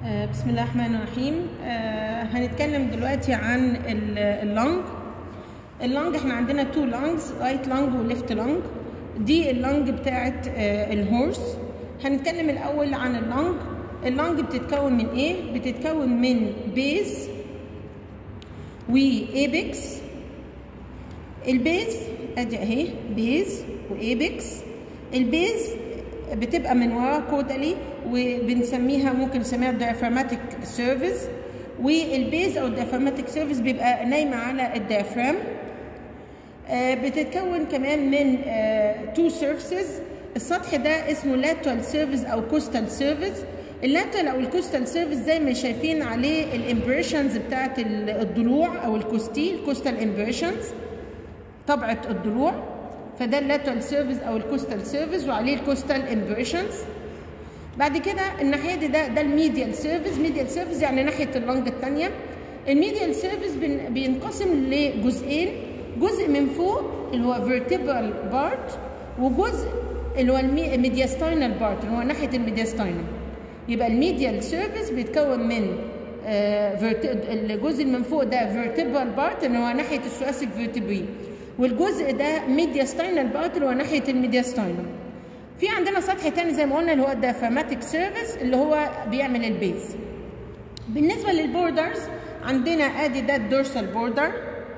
آه، بسم الله الرحمن الرحيم آه، هنتكلم دلوقتي عن ال- اللنج اللنج احنا عندنا تو لانجز رايت لانج وليفت لانج دي اللنج بتاعت آه، الهورس هنتكلم الاول عن اللنج اللنج بتتكون من ايه بتتكون من بيز وايبكس البيز ادي اهي بيز وايبكس البيز بتبقى من ورا كودالي وبنسميها ممكن نسميها الديافراماتيك سيرفيس والبيز او الديافراماتيك سيرفيس بيبقى نايمه على الديافرام آه، بتتكون كمان من تو سيرفيسز السطح ده اسمه لاترال سيرفيس او كوستال سيرفيس اللاترال او الكوستال سيرفيس زي ما شايفين عليه الامبريشنز بتاعت الضلوع او الكوستي الكوستال امبريشنز طبعة الضلوع فده اللاترال سيرفيس او الكوستال سيرفيس وعليه الكوستال امبريشنز بعد كده الناحيه دي ده ده الميديال سيرفيس ميديال سيرفيس يعني ناحيه اللنج الثانيه الميديال سيرفيس بين- بينقسم لجزئين جزء من فوق اللي هو فيرتبرال بارت وجزء اللي هو الميدياستاينال بارت اللي هو ناحيه الميدياستاينال يبقى الميديال سيرفيس بيتكون من آه، verti- الجزء اللي من فوق ده فيرتبرال بارت اللي هو ناحيه الثوراسيك فيرتبري والجزء ده ميدياستاينال بارت اللي هو ناحيه الميدياستاينال في عندنا سطح تاني زي ما قلنا اللي هو الدافاماتيك سيرفيس اللي هو بيعمل البيز بالنسبه للبوردرز عندنا ادي ده الدورسال بوردر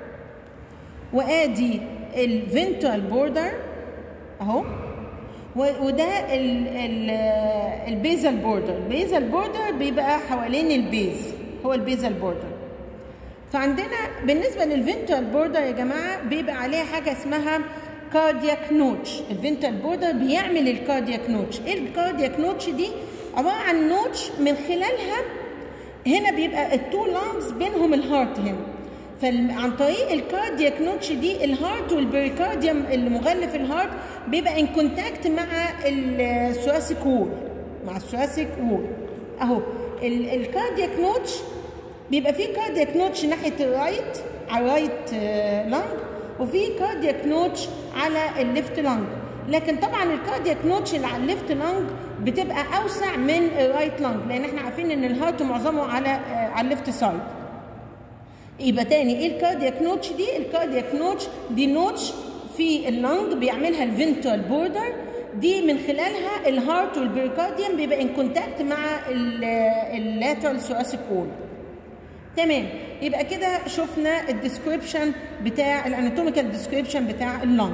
وادي الفنترال بوردر اهو و- وده ال- ال- البيزال بوردر البيزال بوردر بيبقى حوالين البيز هو البيزال بوردر فعندنا بالنسبه للفنترال بوردر يا جماعه بيبقى عليها حاجه اسمها كاردياك نوتش الفنترال بوردر بيعمل الكاردياك نوتش ايه الكاردياك نوتش دي عباره عن نوتش من خلالها هنا بيبقى التو لانجز بينهم الهارت هنا فعن طريق الكاردياك نوتش دي الهارت والبريكارديوم اللي مغلف الهارت بيبقى ان كونتاكت مع الثوراسيك وول مع الثوراسيك وول اهو ال- الكاردياك نوتش بيبقى فيه كاردياك نوتش ناحيه الرايت على الرايت لانج وفي كاردياك نوتش على الليفت لانج لكن طبعا الكاردياك نوتش اللي على الليفت لانج بتبقى اوسع من الرايت لانج لان احنا عارفين ان الهارت معظمه على آه، على الليفت سايد يبقى تاني ايه الكاردياك نوتش دي الكاردياك نوتش دي نوتش في اللنج بيعملها الفنترال بوردر دي من خلالها الهارت والبريكارديوم بيبقى ان كونتاكت مع اللاترال ثوراسيك وول تمام يبقى كده شفنا الديسكريبشن بتاع الاناتوميكال ديسكريبشن بتاع اللنج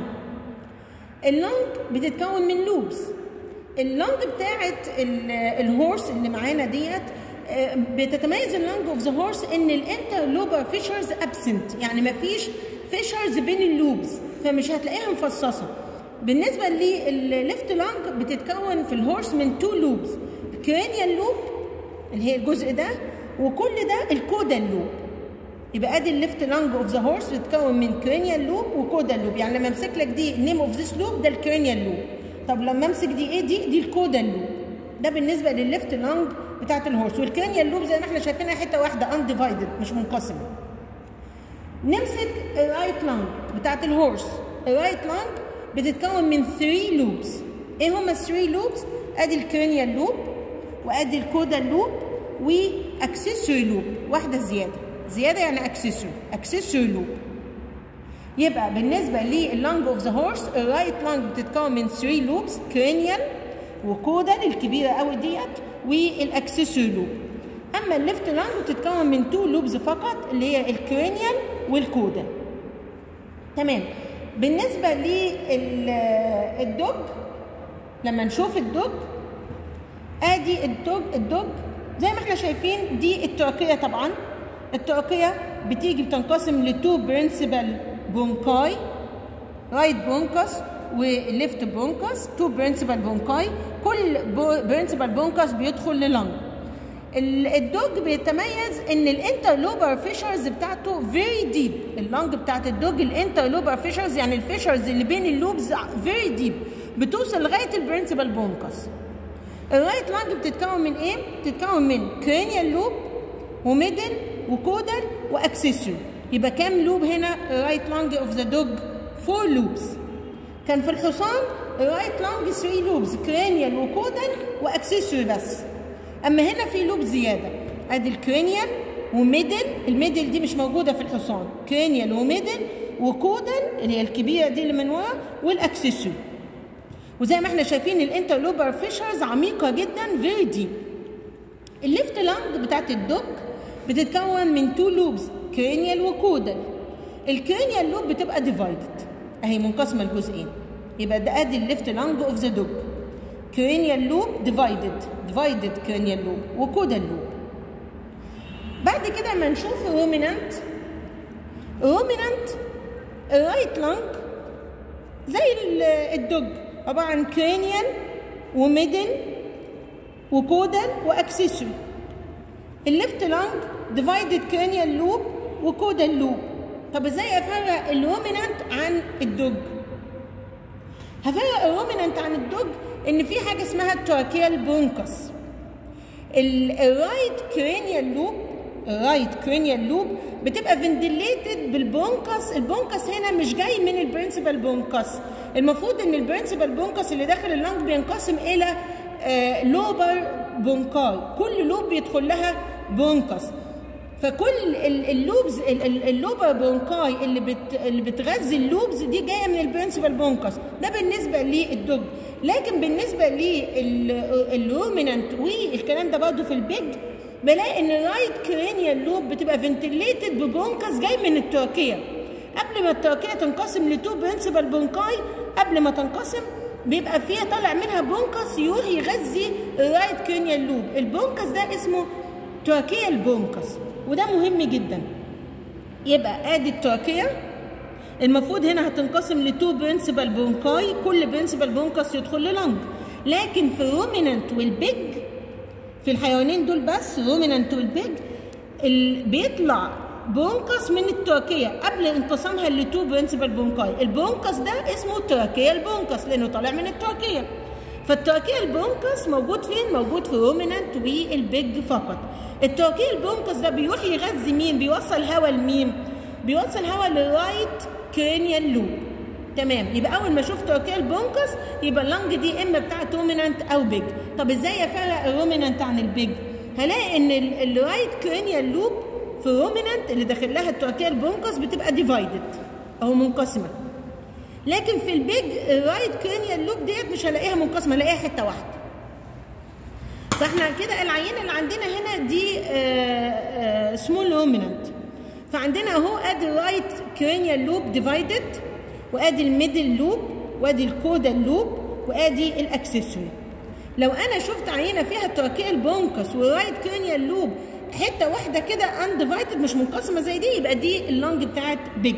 اللنج بتتكون من لوبس اللنج بتاعت ال- الهورس اللي معانا ديت آه، بتتميز اللنج اوف ذا هورس ان الانترلوبر فيشرز ابسنت يعني مفيش فيشرز بين اللوبز فمش هتلاقيها مفصصه بالنسبه للليفت لانج بتتكون في الهورس من تو لوبز الكرينيال لوب اللي هي الجزء ده وكل ده الكودال لوب يبقى ادي الليفت لانج اوف ذا هورس بتتكون من كرينيال لوب وكودال لوب يعني لما امسك لك دي نيم اوف ذيس لوب ده الكرينيال لوب طب لما امسك دي ايه دي دي الكودال لوب ده بالنسبه للليفت لانج بتاعت الهورس والكرينيال لوب زي ما احنا شايفينها حته واحده انديفايدد مش منقسمه نمسك الرايت لانج بتاعت الهورس الرايت لانج بتتكون من 3 لوبس ايه هما 3 لوبس ادي الكرينيال لوب وادي الكودال لوب واكسسوري لوب واحده زياده زياده يعني اكسسوري اكسسوري لوب يبقى بالنسبه لللانج اوف ذا هورس الرايت لانج بتتكون من 3 لوبس كرينيال وكودال الكبيره قوي ديت والاكسسوري لوب اما الليفت لانج بتتكون من 2 لوبز فقط اللي هي الكرينيال والكودال تمام بالنسبه للدوج لما نشوف الدوج ادي الدوج الدوج زي ما احنا شايفين دي التركيه طبعا التركيه بتيجي بتنقسم لتو برنسبل برونكاي رايت برونكس وليفت برونكس تو برنسبل برونكاي كل برنسبل برونكس بيدخل للنج ال- الدوج بيتميز ان الانترلوبر فيشرز بتاعته فيري ديب اللنج بتاعت الدوج الانترلوبر فيشرز يعني الفيشرز اللي بين اللوبز فيري ديب بتوصل لغايه البرنسبل برونكس الرايت لانج بتتكون من ايه؟ بتتكون من كرينيال لوب وميدل وكودال واكسسوري يبقى كام لوب هنا الرايت لانج اوف ذا دوج؟ فور لوبس كان في الحصان الرايت لانج 3 لوبس كرينيال وكودال واكسسوري بس اما هنا في لوب زياده ادي الكرينيال وميدل الميدل دي مش موجوده في الحصان كرينيال وميدل وكودل اللي هي الكبيره دي اللي من ورا والاكسسوري وزي ما احنا شايفين الانترلوبر فيشرز عميقه جدا فيري ديب الليفت لانج بتاعت الدوج بتتكون من تو لوبز كرينيال وكودل الكرينيال لوب بتبقى ديفايدد اهي منقسمه لجزئين يبقى ده ادي الليفت لانج اوف ذا دوج كرينيال لوب ديفايدد ديفايدد كرينيال لوب وكودل لوب بعد كده ما نشوف الرومينانت الرومينانت الرايت لانج زي الدوج عباره عن كرينيال وميدل وكودل واكسسوري الليفت لانج ديفايدد كرينيال لوب وكودل لوب طب ازاي افرق الرومينانت عن الدوج هفرق الرومينانت عن الدوج ان في حاجه اسمها التراكيال بونكس الرايت كرينيال لوب الرايت كرينيال لوب بتبقى فندليتد بالبونكس البونكس هنا مش جاي من البرنسبل بونكس المفروض ان البرنسبل بونكس اللي داخل اللنج بينقسم الى آه لوبر بونكاي كل لوب بيدخل لها بونكس فكل اللوبز اللوبر بونكاي اللي بت اللي بتغذي اللوبز دي جايه من البرنسبل بونكس ده بالنسبه للدوج لكن بالنسبه للرومينانت والكلام ده برضه في البيج بلاقي ان الرايت كرينيال لوب بتبقى فنتليتد ببونكس جاي من التركيه قبل ما التركيه تنقسم لتو برنسبل بونكاي قبل ما تنقسم بيبقى فيها طالع منها بونكس يروح يغذي الرايت كرينيال لوب البونكس ده اسمه تراكيال بونكس وده مهم جدا يبقى ادي التراكيه المفروض هنا هتنقسم لتو برنسبل بونكاي كل برنسبل بونكس يدخل للنج لكن في الرومينانت والبيج في الحيوانين دول بس الرومينانت والبيج بيطلع بونكس من التراكيه قبل انقسامها لتو برنسبل بونكاي البونكس ده اسمه تراكيال بونكس لانه طالع من التراكيه فالتراكيال بونكس موجود فين موجود في الرومينانت والبيج فقط التراكيال بونكس ده بيروح يغذي مين بيوصل هواء لمين بيوصل هواء للرايت كرينيال لوب تمام يبقى اول ما اشوف تراكيال بونكس يبقى اللنج دي اما بتاعت رومينانت او بيج طب ازاي افرق الرومينانت عن البيج هلاقي ان الرايت كرينيال لوب في الرومينانت اللي داخل لها التراكيال بونكس بتبقى ديفايدد او منقسمه لكن في البيج الرايت كرينيال لوب ديت مش هلاقيها منقسمه هلاقيها حته واحده فاحنا كده العينه اللي عندنا هنا دي سمول رومينانت فعندنا اهو ادي الرايت كرينيال لوب ديفايدد وادي الميدل لوب وادي الكودال لوب وادي الاكسسوري لو انا شفت عينه فيها تراكيال بونكس ورايت كرينيال لوب حته واحده كده انديفايدد مش منقسمه زي دي يبقى دي اللنج بتاعت بيج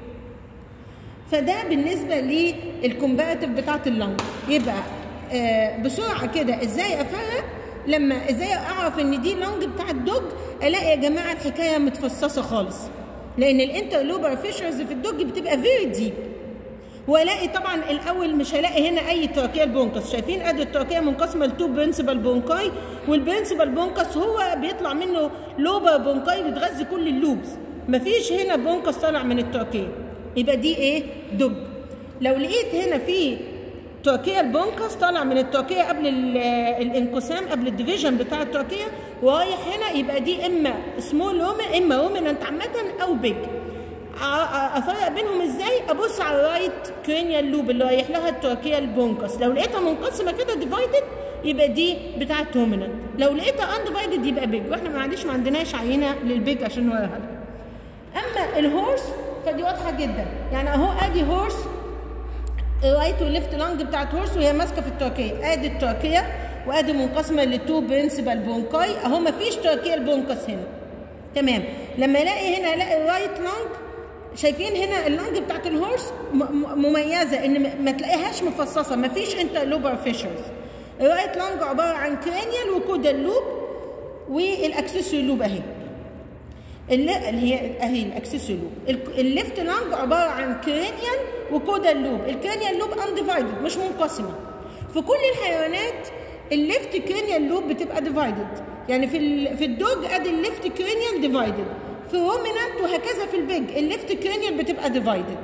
فده بالنسبه للكومباراتيف بتاعت اللنج يبقى آه بسرعه كده ازاي افرق لما ازاي اعرف ان دي لونج بتاع الدوج الاقي يا جماعه الحكايه متفصصه خالص لان الانترلوبر فيشرز في الدوج بتبقى فيري ديب والاقي طبعا الاول مش هلاقي هنا اي تراكيال بونكس شايفين ادي التراكيه منقسمه لتو برنسبل بونكاي والبرنسبل بونكس هو بيطلع منه لوبر بونكاي بتغذي كل اللوبز مفيش هنا بونكس طالع من التراكيه يبقى دي ايه دوج لو لقيت هنا في تركيا البونكس طالع من التركية قبل الانقسام قبل الديفيجن بتاع التركية ورايح هنا يبقى دي اما سمول رومن اما رومننت عامة او بيج افرق بينهم ازاي ابص على الرايت كرينيال لوب اللي رايح لها التركية البونكس لو لقيتها منقسمة كده ديفايدد يبقى دي بتاعت رومننت لو لقيتها انديفايدد يبقى بيج واحنا معلش ما عندناش عينة للبيج عشان نوريها لكم اما الهورس فدي واضحة جدا يعني اهو ادي هورس رايت وليفت لانج بتاعت هورس وهي ماسكه في التركيه ادي التركيه وادي منقسمه لتو برنسبل بونكاي اهو ما فيش تركيه البونكس هنا تمام لما الاقي هنا الاقي الرايت لانج شايفين هنا اللانج بتاعت الهورس مميزه ان ما تلاقيهاش مفصصه ما فيش انترلوبر فيشرز الرايت لانج عباره عن كرانيال وكودال لوب والاكسسوري لوب اهي اللي هي اهي الاكسسوري لوب الليفت لانج عباره عن كرانيال وكودال لوب الكرانيال لوب انديفايدد مش منقسمه في كل الحيوانات الليفت كرانيال لوب بتبقى ديفايدد يعني في في الدوج ادي الليفت كرانيال ديفايدد في الرومينانت وهكذا في البيج الليفت كرانيال بتبقى ديفايدد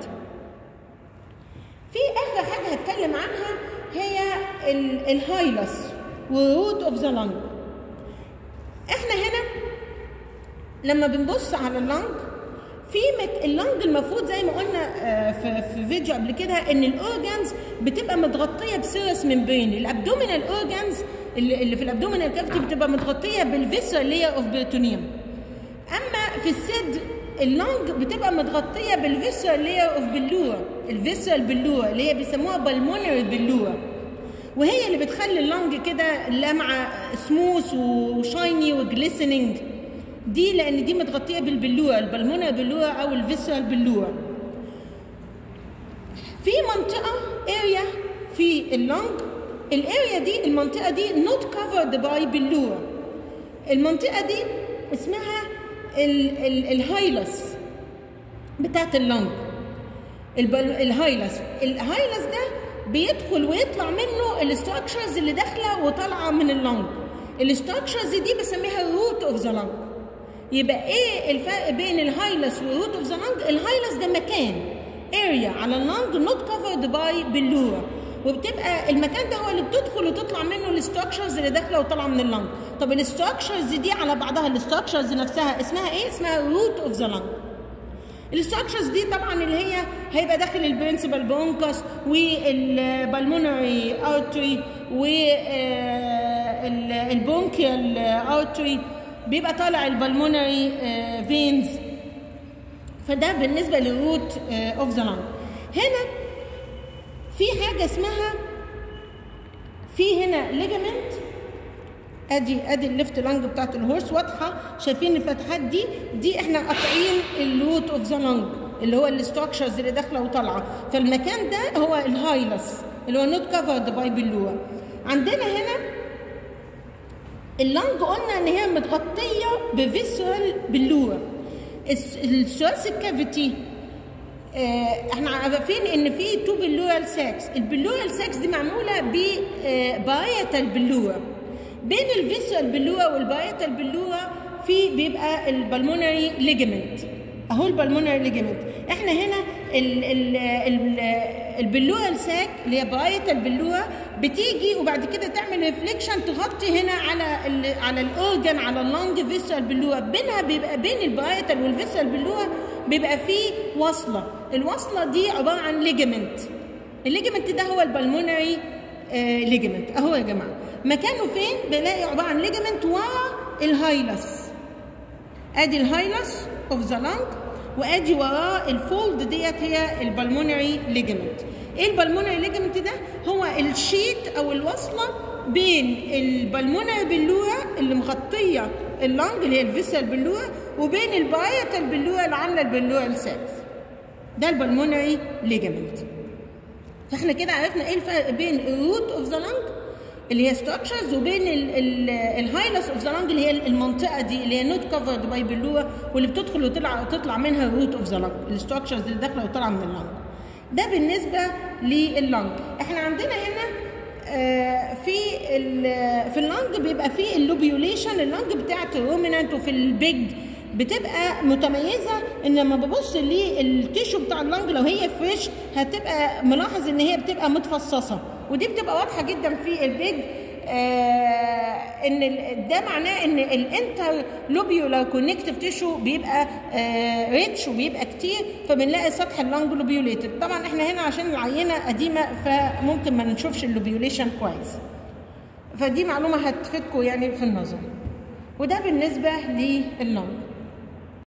في اخر حاجه هتكلم عنها هي الهايلس والروت اوف ذا لانج لما بنبص على اللنج في مك... اللنج المفروض زي ما قلنا آه، في في فيديو قبل كده ان الاورجانز بتبقى متغطيه بسيرس ممبرين الابدومينال اورجانز اللي اللي في الابدومينال كافيتي بتبقى متغطيه بالفيسرال لاير اوف بيرتونيوم اما في الصدر اللنج بتبقى متغطيه بالفيسرال لاير اوف بلوره الفيسرال بلوره اللي هي بيسموها بالمونري بلوره وهي اللي بتخلي اللنج كده لامعه سموث وشايني وجليسننج دي لان دي متغطيه بالبلوره البلمونة بلوره او الفيسرال بلوره في منطقه اريا في اللنج الاريا دي المنطقه دي not covered by بلوره المنطقه دي اسمها ال- ال- الهايلس بتاعت اللنج البل... الهايلس الهايلس ده بيدخل ويطلع منه الاستراكشرز اللي داخله وطالعه من اللنج الاستراكشرز دي بسميها الروت اوف ذا لنج يبقى ايه الفرق بين الهايلس والروت اوف ذا لنج الهايلس ده مكان اريا على اللنج نوت كفرد باي بلوره وبتبقى المكان ده هو اللي بتدخل وتطلع منه الاستراكشرز اللي داخله وطالعه من اللنج طب الاستراكشرز دي على بعضها الاستراكشرز نفسها اسمها ايه اسمها روت اوف ذا لنج الاستراكشرز دي طبعا اللي هي هيبقى داخل البرنسبل بونكس والبلمونري ارتري والبونكيال ارتري بيبقى طالع البلمونري فينز فده بالنسبه للروت اوف ذا لانج هنا في حاجه اسمها في هنا ليجامنت ادي ادي الليفت لانج بتاعت الهورس واضحه شايفين الفتحات دي دي احنا قاطعين الروت اوف ذا لانج اللي هو الاستراكشرز اللي داخله وطالعه فالمكان ده هو الهايلس اللي هو نوت كفرد باي بلوه عندنا هنا اللانج قلنا ان هي متغطيه بفيسرال بلوه الثوراسيك كافيتي آه، احنا عارفين ان في تو بلورال ساكس البلورال ساكس دي معموله ببايتال بلوه بين الفيسرال بلوه والبايتال بلوه في بيبقى البلمونري ليجمنت اهو البلمونري ليجمنت احنا هنا ال ال ال البلوه الساك اللي هي بايت البلوه بتيجي وبعد كده تعمل ريفليكشن تغطي هنا على ال على الاورجن على اللونج فيسرال بلوه بينها بيبقى بين البايتال والفيسرال بلوه بيبقى فيه وصله الوصله دي عباره عن ليجمنت الليجمنت ده هو البلمونري آه ليجمنت اهو يا جماعه مكانه فين بلاقي عباره عن ليجمنت ورا الهايلس ادي الهايلس اوف ذا لانج وادي وراه الفولد ديت هي البلمونري ليجمنت ايه البلمونري ليجمنت ده هو الشيت او الوصله بين البلمونري بلوره اللي مغطيه اللانج اللي هي الفيسال بلوره وبين البايتال بلوره اللي عامله البلوره السادس ده البلمونري ليجمنت فاحنا كده عرفنا ايه الفرق بين الروت اوف ذا لانج اللي هي ستراكشرز وبين الهايلس اوف ذا لانج اللي هي المنطقه دي اللي هي نوت كفرد باي بلوه واللي بتدخل وتطلع تطلع منها الروت اوف ذا لانج الستراكشرز اللي داخله وطالعه من اللانج ده بالنسبه لللانج احنا عندنا هنا آه في في اللانج بيبقى فيه اللوبيوليشن اللانج بتاعت الرومينانت وفي البيج بتبقى متميزه ان لما ببص للتيشو بتاع اللانج لو هي فريش هتبقى ملاحظ ان هي بتبقى متفصصه ودي بتبقى واضحه جدا في البيج آه ان ده معناه ان الانتر لوبيولار كونكتيف تيشو بيبقى آه ريتش وبيبقى كتير فبنلاقي سطح اللانج لوبيوليتد طبعا احنا هنا عشان العينه قديمه فممكن ما نشوفش اللوبيوليشن كويس فدي معلومه هتفيدكم يعني في النظر وده بالنسبه لللانج